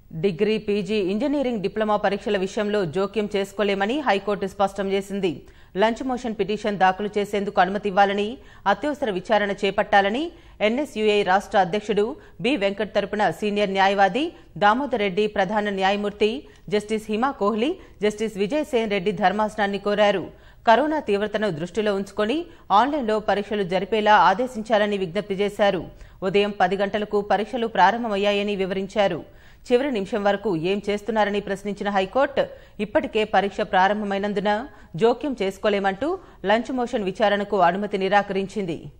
degree PG engineering diploma పరీక్షల విషయంలో జోక్యం చేసుకోలేమని హైకోర్టు స్పష్టం చేసింది లంచ్ మోషన్ పిటిషన్ దాఖలు చేసేందుకు అనుమతి ఇవ్వాలని అత్యవసర విచారణ చేపట్టాలని ఎన్ఎస్యుఐ రాష్ట్ర అధ్యక్షుడు బి వెంకట్ తరపున సీనియర్ న్యాయవాది దామోదర్ రెడ్డి ప్రధాన న్యాయమూర్తి జస్టిస్ హిమా కోహ్లీ జస్టిస్ విజయ్ సేన్ రెడ్డి ధర్మాసనాన్ని కోరారు కరోనా తీవ్రతను దృష్టిలో ఉంచుకొని ఆన్లైన్లో పరీక్షలు జరిపేలా ఆదేశించాలని విజ్ఞప్తి చేశారు ఉదయం పది గంటలకు పరీక్షలు ప్రారంభమయ్యాయని వివరించారు చివరి నిమిషం వరకు ఏం చేస్తున్నారని ప్రశ్నించిన హైకోర్టు ఇప్పటికే పరీక్ష ప్రారంభమైనందున జోక్యం చేసుకోలేమంటూ లంచ్ మోషన్ విచారణకు అనుమతి నిరాకరించింది